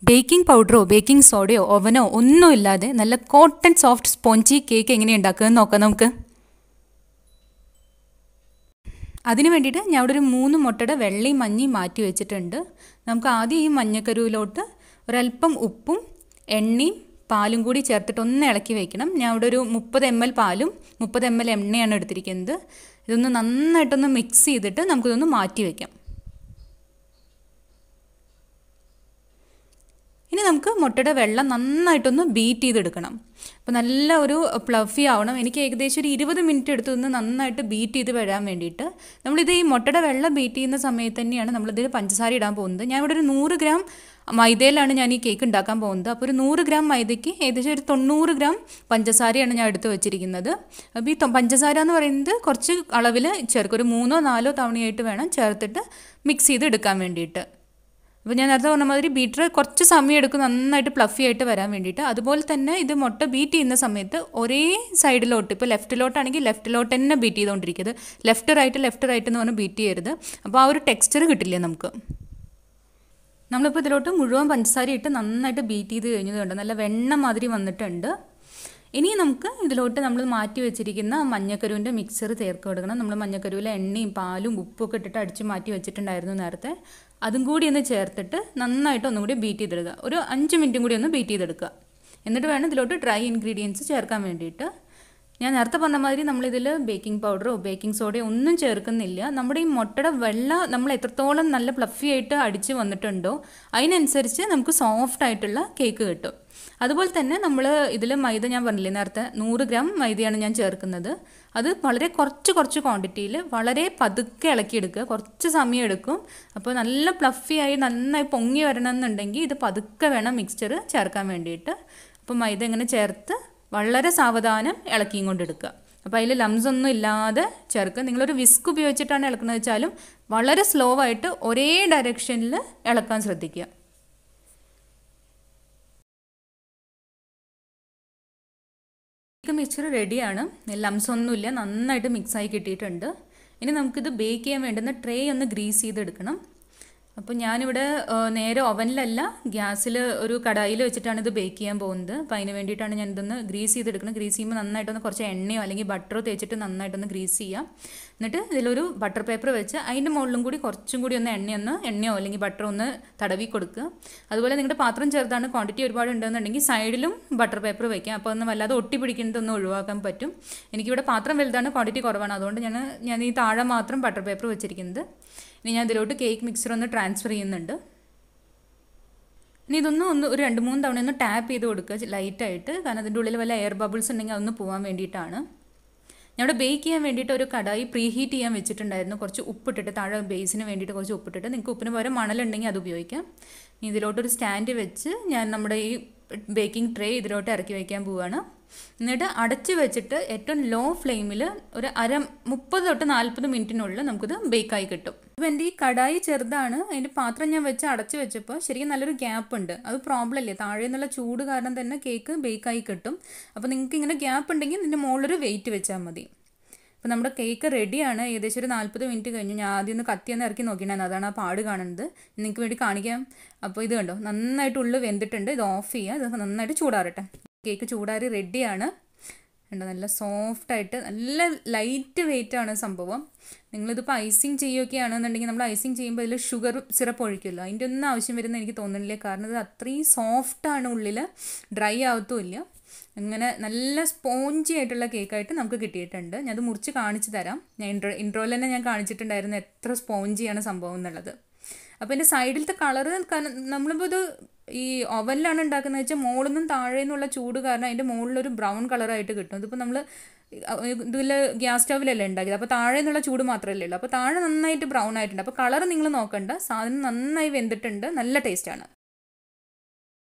baking പൗഡറോ baking സോഡയോ ഓവനോ ഒന്നുമില്ലാതെ നല്ല cotton soft spongy cake എങ്ങനെ ഉണ്ടാക്കുകയെന്ന് നോക്കാം നമുക്ക് അതിന് വേണ്ടിയിട്ട് ഞാൻ ഇവിടെ ഒരു മൂന്ന് മുട്ടയുടെ വെള്ളയും മഞ്ഞയും മാറ്റി വെച്ചിട്ടുണ്ട് നമുക്ക് ആദ്യം ഈ മഞ്ഞക്കരുവിലോട്ട് ഒരല്പം ഉപ്പും എണ്ണയും പാലും കൂടി ചേർത്തിട്ട് ഒന്ന് ഇളക്കി വെക്കണം ഞാൻ ഇവിടെ ഒരു മുപ്പത് എം എൽ പാലും മുപ്പത് എം എൽ എണ്ണയാണ് എടുത്തിരിക്കുന്നത് ഇതൊന്ന് നന്നായിട്ടൊന്ന് മിക്സ് ചെയ്തിട്ട് നമുക്കിതൊന്ന് മാറ്റി വയ്ക്കാം ഇനി നമുക്ക് മുട്ടയുടെ വെള്ളം നന്നായിട്ടൊന്ന് ബീറ്റ് ചെയ്തെടുക്കണം അപ്പോൾ നല്ല ഒരു പ്ലഫി ആവണം എനിക്ക് ഏകദേശം ഒരു ഇരുപത് മിനിറ്റ് എടുത്ത് നിന്ന് നന്നായിട്ട് ബീറ്റ് ചെയ്ത് വരാൻ വേണ്ടിയിട്ട് നമ്മളിത് ഈ മുട്ടയുടെ വെള്ളം ബീറ്റ് ചെയ്യുന്ന സമയത്ത് തന്നെയാണ് നമ്മളിതിൽ പഞ്ചസാര ഇടാൻ പോകുന്നത് ഞാൻ ഇവിടെ ഒരു നൂറ് ഗ്രാം മൈദയിലാണ് ഞാൻ ഈ കേക്ക് ഉണ്ടാക്കാൻ പോകുന്നത് അപ്പോൾ ഒരു നൂറ് ഗ്രാം മൈദയ്ക്ക് ഏകദേശം ഒരു തൊണ്ണൂറ് ഗ്രാം പഞ്ചസാരയാണ് ഞാൻ എടുത്ത് വെച്ചിരിക്കുന്നത് അപ്പോൾ ഈ പഞ്ചസാര എന്ന് പറയുന്നത് കുറച്ച് അളവിൽ ചേർക്കും ഒരു മൂന്നോ നാലോ തവണയായിട്ട് വേണം ചേർത്തിട്ട് മിക്സ് ചെയ്ത് എടുക്കാൻ വേണ്ടിയിട്ട് അപ്പോൾ ഞാൻ നേരത്തെ പറഞ്ഞ മാതിരി ബീറ്റർ കുറച്ച് സമയം എടുക്കും നന്നായിട്ട് പ്ലഫി ആയിട്ട് വരാൻ വേണ്ടിയിട്ട് അതുപോലെ തന്നെ ഇത് മുട്ട ബീറ്റ് ചെയ്യുന്ന സമയത്ത് ഒരേ സൈഡിലോട്ട് ഇപ്പോൾ ലെഫ്റ്റിലോട്ടാണെങ്കിൽ ലെഫ്റ്റിലോട്ട് തന്നെ ബീറ്റ് ചെയ്തുകൊണ്ടിരിക്കുന്നത് ലെഫ്റ്റ് റൈറ്റ് ലെഫ്റ്റ് റൈറ്റ് എന്ന് പറഞ്ഞ് ബീറ്റ് ചെയ്യരുത് അപ്പോൾ ആ ഒരു ടെക്സ്ചർ കിട്ടില്ല നമുക്ക് നമ്മളിപ്പോൾ ഇതിലോട്ട് മുഴുവൻ പഞ്ചസാര ഇട്ട് നന്നായിട്ട് ബീറ്റ് ചെയ്ത് കഴിഞ്ഞതുകൊണ്ട് നല്ല വെണ്ണ മാതിരി വന്നിട്ടുണ്ട് ഇനി നമുക്ക് ഇതിലോട്ട് നമ്മൾ മാറ്റി വെച്ചിരിക്കുന്ന മഞ്ഞക്കരുവിൻ്റെ മിക്സർ ചേർത്ത് കൊടുക്കണം നമ്മൾ മഞ്ഞക്കരുവിൽ എണ്ണയും പാലും ഉപ്പും ഒക്കെ ഇട്ടിട്ട് അടിച്ച് മാറ്റി വെച്ചിട്ടുണ്ടായിരുന്നു നേരത്തെ അതും കൂടി ഒന്ന് ചേർത്തിട്ട് നന്നായിട്ട് ഒന്നും കൂടി ബീറ്റ് ചെയ്തെടുക്കുക ഒരു അഞ്ച് മിനിറ്റും കൂടി ഒന്ന് ബീറ്റ് ചെയ്തെടുക്കുക എന്നിട്ട് വേണം ഇതിലോട്ട് ഡ്രൈ ഇൻഗ്രീഡിയൻസ് ചേർക്കാൻ വേണ്ടിയിട്ട് ഞാൻ നേരത്തെ പറഞ്ഞ മാതിരി നമ്മളിതിൽ ബേക്കിംഗ് പൗഡറോ ബേക്കിംഗ് സോഡയോ ഒന്നും ചേർക്കുന്നില്ല നമ്മുടെ ഈ മുട്ടയുടെ വെള്ള നമ്മൾ എത്രത്തോളം നല്ല പ്ലഫി ആയിട്ട് അടിച്ച് വന്നിട്ടുണ്ടോ അതിനനുസരിച്ച് നമുക്ക് സോഫ്റ്റ് ആയിട്ടുള്ള കേക്ക് കിട്ടും അതുപോലെ തന്നെ നമ്മൾ ഇതിൽ മൈദ ഞാൻ പറഞ്ഞില്ലേ നേരത്തെ നൂറ് ഗ്രാം മൈദയാണ് ഞാൻ ചേർക്കുന്നത് അത് വളരെ കുറച്ച് കുറച്ച് ക്വാണ്ടിറ്റിയിൽ വളരെ പതുക്കെ ഇളക്കിയെടുക്കുക കുറച്ച് സമയം എടുക്കും അപ്പോൾ നല്ല പ്ലഫി ആയി നന്നായി പൊങ്ങി വരണം എന്നുണ്ടെങ്കിൽ ഇത് പതുക്കെ വേണം മിക്സ്ചർ ചേർക്കാൻ വേണ്ടിയിട്ട് അപ്പോൾ മൈദ ഇങ്ങനെ ചേർത്ത് വളരെ സാവധാനം ഇളക്കിയും കൊണ്ടെടുക്കുക അപ്പോൾ അതിൽ ലംസ് ഒന്നും ഇല്ലാതെ ചേർക്കുക നിങ്ങളൊരു വിസ്ക് ഉപയോഗിച്ചിട്ടാണ് ഇളക്കുന്നത് വെച്ചാലും വളരെ സ്ലോ ആയിട്ട് ഒരേ ഡയറക്ഷനിൽ ഇളക്കാൻ ശ്രദ്ധിക്കുക കേക്ക് മിക്സ്ചർ റെഡിയാണ് ലംസ് ഒന്നുമില്ല നന്നായിട്ട് മിക്സായി കിട്ടിയിട്ടുണ്ട് ഇനി നമുക്കിത് ബേക്ക് ചെയ്യാൻ വേണ്ടുന്ന ട്രേ ഒന്ന് ഗ്രീസ് ചെയ്തെടുക്കണം അപ്പോൾ ഞാനിവിടെ നേരെ ഓവനിലല്ല ഗ്യാസിൽ ഒരു കടായിൽ വെച്ചിട്ടാണ് ഇത് ബേക്ക് ചെയ്യാൻ പോകുന്നത് അപ്പോൾ അതിന് വേണ്ടിയിട്ടാണ് ഞാൻ ഇതൊന്ന് ഗ്രീസ് ചെയ്തെടുക്കുന്നത് ഗ്രീസ് ചെയ്യുമ്പോൾ നന്നായിട്ടൊന്ന് കുറച്ച് എണ്ണയോ അല്ലെങ്കിൽ ബട്ടറോ തേച്ചിട്ട് നന്നായിട്ടൊന്ന് ഗ്രീസ് ചെയ്യാം എന്നിട്ട് ഇതിലൊരു ബട്ടർ പേപ്പർ വെച്ച് അതിൻ്റെ മുകളിലും കൂടി കുറച്ചും കൂടി ഒന്ന് എണ്ണയൊന്ന് എണ്ണയോ അല്ലെങ്കിൽ ബട്ടറോ ഒന്ന് തടവി കൊടുക്കുക അതുപോലെ നിങ്ങളുടെ പാത്രം ചേർത്താണ് ക്വാണ്ടിറ്റി ഒരുപാട് ഉണ്ടെന്നുണ്ടെങ്കിൽ സൈഡിലും ബട്ടർ പേപ്പർ വയ്ക്കാം അപ്പോൾ ഒന്ന് വല്ലാതെ ഒട്ടി പിടിക്കുന്നതൊന്ന് ഒഴിവാക്കാൻ പറ്റും എനിക്കിവിടെ പാത്രം വലുതാണ് ക്വാണ്ടിറ്റി കുറവാണ് അതുകൊണ്ട് ഞാൻ ഞാൻ ഈ താഴെ മാത്രം ബട്ടർ പേപ്പർ വെച്ചിരിക്കുന്നത് ഇനി ഞാൻ ഇതിലോട്ട് കേക്ക് മിക്സർ ഒന്ന് ട്രാൻസ്ഫർ ചെയ്യുന്നുണ്ട് ഇനി ഇതൊന്ന് ഒന്ന് ഒരു രണ്ട് മൂന്ന് തവണ ഒന്ന് ടാപ്പ് ചെയ്ത് കൊടുക്കുക ലൈറ്റായിട്ട് കാരണം അതിൻ്റെ ഉള്ളിൽ വല്ല എയർ ബബിൾസ് ഉണ്ടെങ്കിൽ അതൊന്ന് പോകാൻ വേണ്ടിയിട്ടാണ് ഞാൻ ഇവിടെ ബേക്ക് ചെയ്യാൻ വേണ്ടിയിട്ട് ഒരു കടായി പ്രീ ഹീറ്റ് ചെയ്യാൻ വെച്ചിട്ടുണ്ടായിരുന്നു കുറച്ച് ഉപ്പിട്ടിട്ട് താഴെ ബേസിന് വേണ്ടിയിട്ട് കുറച്ച് ഉപ്പിട്ടിട്ട് നിങ്ങൾക്ക് ഉപ്പിന് പകരം മണലുണ്ടെങ്കിൽ അത് ഉപയോഗിക്കാം ഇനി ഇതിലോട്ടൊരു സ്റ്റാൻഡ് വെച്ച് ഞാൻ നമ്മുടെ ഈ ബേക്കിംഗ് ട്രേ ഇതിലോട്ട് ഇറക്കി വയ്ക്കാൻ പോവുകയാണ് എന്നിട്ട് അടച്ച് വെച്ചിട്ട് ഏറ്റവും ലോ ഫ്ലെയിമിൽ ഒരു അര മുപ്പത് തൊട്ട് നാൽപ്പത് മിനിറ്റിനുള്ളിൽ നമുക്കിത് ബേക്കായി കിട്ടും അപ്പോൾ എൻ്റെ ഈ കടായി ചെറുതാണ് അതിൻ്റെ പാത്രം ഞാൻ വെച്ച് അടച്ച് വെച്ചപ്പോൾ ശരിക്കും നല്ലൊരു ഗ്യാപ്പ് ഉണ്ട് അത് പ്രോബ്ലം അല്ലേ താഴെ നിന്നുള്ള ചൂട് കാരണം തന്നെ കേക്ക് ബേക്കായി കിട്ടും അപ്പോൾ നിങ്ങൾക്ക് ഇങ്ങനെ ഗ്യാപ്പ് ഉണ്ടെങ്കിൽ ഇതിൻ്റെ മുകളിലൊരു വെയിറ്റ് വെച്ചാൽ മതി അപ്പോൾ നമ്മുടെ കേക്ക് റെഡിയാണ് ഏകദേശം ഒരു നാൽപ്പത് മിനിറ്റ് കഴിഞ്ഞു ഞാൻ ആദ്യം ഒന്ന് കത്തിയൊന്ന് ഇറക്കി നോക്കിയിട്ടുണ്ടായിരുന്നു അതാണ് ആ പാട് കാണുന്നത് നിങ്ങൾക്ക് വേണ്ടി കാണിക്കാം അപ്പോൾ ഇത് കണ്ടോ നന്നായിട്ട് ഉള്ളിൽ വെന്തിട്ടുണ്ട് ഇത് ഓഫ് ചെയ്യുക ഇത് നന്നായിട്ട് ചൂടാറട്ടെ കേക്ക് ചൂടാറി റെഡിയാണ് ഉണ്ട് നല്ല സോഫ്റ്റായിട്ട് നല്ല ലൈറ്റ് വെയിറ്റ് ആണ് സംഭവം നിങ്ങളിതിപ്പോൾ ഐസിങ് ചെയ്യുകയൊക്കെയാണെന്നുണ്ടെങ്കിൽ നമ്മൾ ഐസിങ് ചെയ്യുമ്പോൾ ഇതിൽ ഷുഗർ സിറപ്പ് ഒഴിക്കുമല്ലോ അതിൻ്റെ ഒന്നും ആവശ്യം വരുന്ന എനിക്ക് തോന്നുന്നില്ല കാരണം ഇത് അത്രയും സോഫ്റ്റാണ് ഉള്ളിൽ ഡ്രൈ ആവത്തുമില്ല അങ്ങനെ നല്ല സ്പോഞ്ചി ആയിട്ടുള്ള കേക്കായിട്ട് നമുക്ക് കിട്ടിയിട്ടുണ്ട് ഞാനത് മുറിച്ച് കാണിച്ചു തരാം ഞാൻ ഇൻട്രോ ഇൻട്രോയിൽ തന്നെ ഞാൻ കാണിച്ചിട്ടുണ്ടായിരുന്നു എത്ര സ്പോഞ്ചിയാണ് സംഭവം എന്നുള്ളത് അപ്പോൾ എൻ്റെ സൈഡിലത്തെ കളറ് നമ്മളിപ്പോൾ ഇത് ഈ ഓവനിലാണ് ഉണ്ടാക്കുന്നത് വെച്ചാൽ മുകളിൽ നിന്നും താഴെ നിന്നുള്ള ചൂട് കാരണം അതിൻ്റെ മുകളിലൊരു ബ്രൗൺ കളറായിട്ട് കിട്ടും ഇതിപ്പോൾ നമ്മൾ ഇതിൽ ഗ്യാസ് സ്റ്റൗവിലല്ലേ ഉണ്ടാക്കിയത് അപ്പോൾ താഴെ നിന്നുള്ള ചൂട് മാത്രമല്ലേ ഉള്ളൂ അപ്പോൾ താഴെ നന്നായിട്ട് ബ്രൗൺ ആയിട്ടുണ്ട് അപ്പോൾ കളർ നിങ്ങൾ നോക്കണ്ട സാധനം നന്നായി വെന്തിട്ടുണ്ട് നല്ല ടേസ്റ്റാണ്